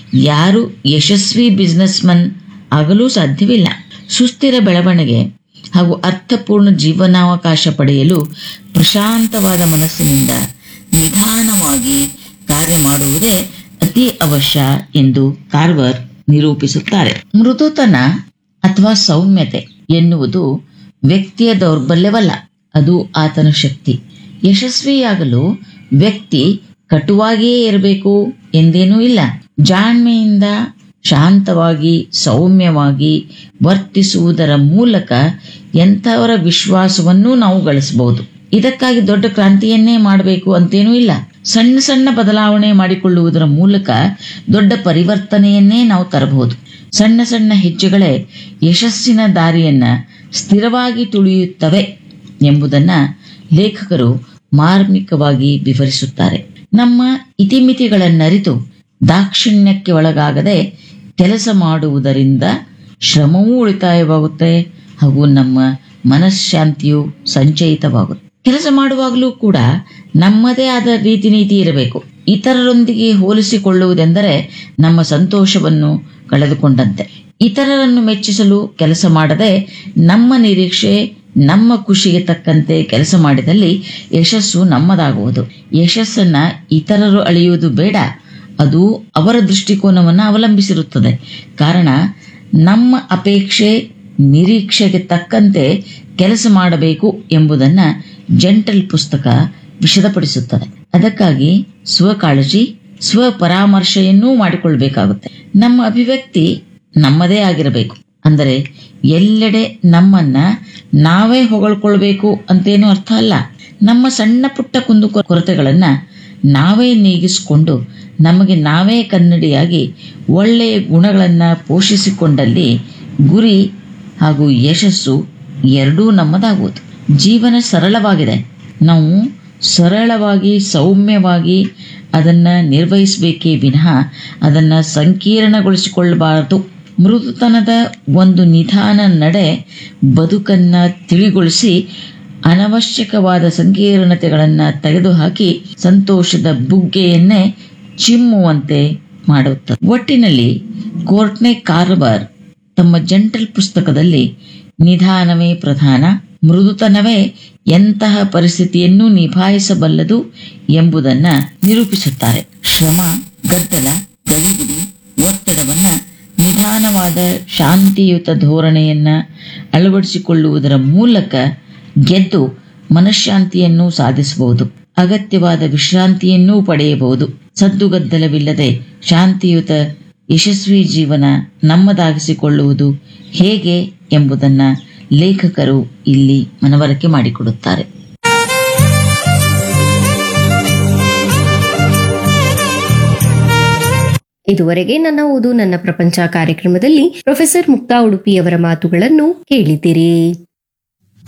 ಯಾರು ಯಶಸ್ವಿ ಬಿಸ್ನೆಸ್ಮನ್ ಆಗಲು ಸಾಧ್ಯವಿಲ್ಲ ಸುಸ್ಥಿರ ಬೆಳವಣಿಗೆ ಹಾಗೂ ಅರ್ಥಪೂರ್ಣ ಜೀವನಾವಕಾಶ ಪಡೆಯಲು ಪ್ರಶಾಂತವಾದ ಮನಸ್ಸಿನಿಂದ ನಿಧಾನವಾಗಿ ಕಾರ್ಯ ಮಾಡುವುದೇ ಅತಿ ಅವಶ್ಯ ಎಂದು ಕಾರ್ವರ್ ನಿರೂಪಿಸುತ್ತಾರೆ ಮೃದುತನ ಅಥವಾ ಸೌಮ್ಯತೆ ಎನ್ನುವುದು ವ್ಯಕ್ತಿಯ ದೌರ್ಬಲ್ಯವಲ್ಲ ಅದು ಆತನ ಶಕ್ತಿ ಯಶಸ್ವಿಯಾಗಲು ವ್ಯಕ್ತಿ ಕಟುವಾಗಿಯೇ ಇರಬೇಕು ಎಂದೇನೂ ಇಲ್ಲ ಜಾಣ್ಮೆಯಿಂದ ಶಾಂತವಾಗಿ ಸೌಮ್ಯವಾಗಿ ವರ್ತಿಸುವುದರ ಮೂಲಕ ಎಂಥವರ ವಿಶ್ವಾಸವನ್ನೂ ನಾವು ಗಳಿಸಬಹುದು ಇದಕ್ಕಾಗಿ ದೊಡ್ಡ ಕ್ರಾಂತಿಯನ್ನೇ ಮಾಡಬೇಕು ಅಂತೇನೂ ಇಲ್ಲ ಸಣ್ಣ ಸಣ್ಣ ಬದಲಾವಣೆ ಮಾಡಿಕೊಳ್ಳುವುದರ ಮೂಲಕ ದೊಡ್ಡ ಪರಿವರ್ತನೆಯನ್ನೇ ನಾವು ತರಬಹುದು ಸಣ್ಣ ಸಣ್ಣ ಹೆಜ್ಜೆಗಳೇ ಯಶಸ್ಸಿನ ದಾರಿಯನ್ನ ಸ್ಥಿರವಾಗಿ ತುಳಿಯುತ್ತವೆ ಎಂಬುದನ್ನ ಲೇಖಕರು ಮಾರ್ಮಿಕವಾಗಿ ವಿವರಿಸುತ್ತಾರೆ ನಮ್ಮ ಇತಿಮಿತಿಗಳನ್ನರಿತು ದಾಕ್ಷಿಣ್ಯಕ್ಕೆ ಒಳಗಾಗದೆ ಕೆಲಸ ಮಾಡುವುದರಿಂದ ಶ್ರಮವೂ ಉಳಿತಾಯವಾಗುತ್ತೆ ಹಾಗೂ ನಮ್ಮ ಮನಃಶಾಂತಿಯು ಸಂಚಯಿತವಾಗುತ್ತೆ ಕೆಲಸ ಮಾಡುವಾಗಲೂ ಕೂಡ ನಮ್ಮದೇ ಆದ ರೀತಿ ನೀತಿ ಇರಬೇಕು ಇತರರೊಂದಿಗೆ ಹೋಲಿಸಿಕೊಳ್ಳುವುದೆಂದರೆ ನಮ್ಮ ಸಂತೋಷವನ್ನು ಕಳೆದುಕೊಂಡಂತೆ ಇತರರನ್ನು ಮೆಚ್ಚಿಸಲು ಕೆಲಸ ಮಾಡದೆ ನಮ್ಮ ನಿರೀಕ್ಷೆ ನಮ್ಮ ಖುಷಿಗೆ ತಕ್ಕಂತೆ ಕೆಲಸ ಮಾಡಿದಲ್ಲಿ ಯಶಸ್ಸು ನಮ್ಮದಾಗುವುದು ಯಶಸ್ಸನ್ನ ಇತರರು ಅಳೆಯುವುದು ಬೇಡ ಅದು ಅವರ ದೃಷ್ಟಿಕೋನವನ್ನು ಅವಲಂಬಿಸಿರುತ್ತದೆ ಕಾರಣ ನಮ್ಮ ಅಪೇಕ್ಷೆ ನಿರೀಕ್ಷೆಗೆ ತಕ್ಕಂತೆ ಕೆಲಸ ಮಾಡಬೇಕು ಎಂಬುದನ್ನ ಜಂಟಲ್ ಪುಸ್ತಕ ವಿಶದಪಡಿಸುತ್ತದೆ ಅದಕ್ಕಾಗಿ ಸ್ವಕಾಳಜಿ ಸ್ವ ಪರಾಮರ್ಶೆಯನ್ನೂ ಮಾಡಿಕೊಳ್ಬೇಕಾಗುತ್ತೆ ನಮ್ಮ ಅಭಿವ್ಯಕ್ತಿ ನಮ್ಮದೇ ಆಗಿರಬೇಕು ಅಂದರೆ ಎಲ್ಲೆಡೆ ನಮ್ಮನ್ನ ನಾವೇ ಹೊಗಳ್ಕೊಳ್ಬೇಕು ಅಂತೇನು ಅರ್ಥ ಅಲ್ಲ ನಮ್ಮ ಸಣ್ಣ ಪುಟ್ಟ ಕುಂದು ಕೊರತೆಗಳನ್ನ ನಾವೇ ನೀಗಿಸಿಕೊಂಡು ನಮಗೆ ನಾವೇ ಕನ್ನಡಿಯಾಗಿ ಒಳ್ಳೆಯ ಗುಣಗಳನ್ನ ಪೋಷಿಸಿಕೊಂಡಲ್ಲಿ ಗುರಿ ಹಾಗೂ ಯಶಸ್ಸು ಎರಡೂ ನಮ್ಮದಾಗುವುದು ಜೀವನ ಸರಳವಾಗಿದೆ ನಾವು ಸರಳವಾಗಿ ಸೌಮ್ಯವಾಗಿ ಅದನ್ನ ನಿರ್ವಹಿಸಬೇಕೇ ವಿನಃ ಅದನ್ನ ಸಂಕೀರ್ಣಗೊಳಿಸಿಕೊಳ್ಳಬಾರದು ಮೃದುತನದ ಒಂದು ನಿಧಾನ ನಡೆ ಬದುಕನ್ನ ತಿಳಿಗೊಳಿಸಿ ಅನವಶ್ಯಕವಾದ ಸಂಕೀರ್ಣತೆಗಳನ್ನ ತೆಗೆದುಹಾಕಿ ಸಂತೋಷದ ಬುಗ್ಗೆಯನ್ನೇ ಚಿಮ್ಮುವಂತೆ ಮಾಡುತ್ತದೆ ಒಟ್ಟಿನಲ್ಲಿ ಕೋರ್ಟ್ನೆ ಕಾರ್ಬರ್ ತಮ್ಮ ಜಂಟಲ್ ಪುಸ್ತಕದಲ್ಲಿ ನಿಧಾನವೇ ಪ್ರಧಾನ ಮೃದುತನವೇ ಎಂತಹ ಪರಿಸ್ಥಿತಿಯನ್ನು ನಿಭಾಯಿಸಬಲ್ಲದು ಎಂಬುದನ್ನ ನಿರೂಪಿಸುತ್ತಾರೆ ಶ್ರಮ ಗದ್ದಲ ಗಡಿಬಿಡಿ ಒತ್ತಡವನ್ನ ನಿಧಾನವಾದ ಶಾಂತಿಯುತ ಧೋರಣೆಯನ್ನ ಅಳವಡಿಸಿಕೊಳ್ಳುವುದರ ಮೂಲಕ ಗೆದ್ದು ಮನಃಶಾಂತಿಯನ್ನು ಸಾಧಿಸಬಹುದು ಅಗತ್ಯವಾದ ವಿಶ್ರಾಂತಿಯನ್ನೂ ಪಡೆಯಬಹುದು ಸದ್ದುಗದ್ದಲವಿಲ್ಲದೆ ಶಾಂತಿಯುತ ಯಶಸ್ವಿ ಜೀವನ ನಮ್ಮದಾಗಿಸಿಕೊಳ್ಳುವುದು ಹೇಗೆ ಎಂಬುದನ್ನ ಲೇಖಕರು ಇಲ್ಲಿ ಮನವರಿಕೆ ಮಾಡಿಕೊಡುತ್ತಾರೆ ಇದುವರೆಗೆ ನನ್ನ ಓದು ನನ್ನ ಪ್ರಪಂಚ ಕಾರ್ಯಕ್ರಮದಲ್ಲಿ ಪ್ರೊಫೆಸರ್ ಮುಕ್ತಾ ಉಡುಪಿಯವರ ಮಾತುಗಳನ್ನು ಕೇಳಿದಿರಿ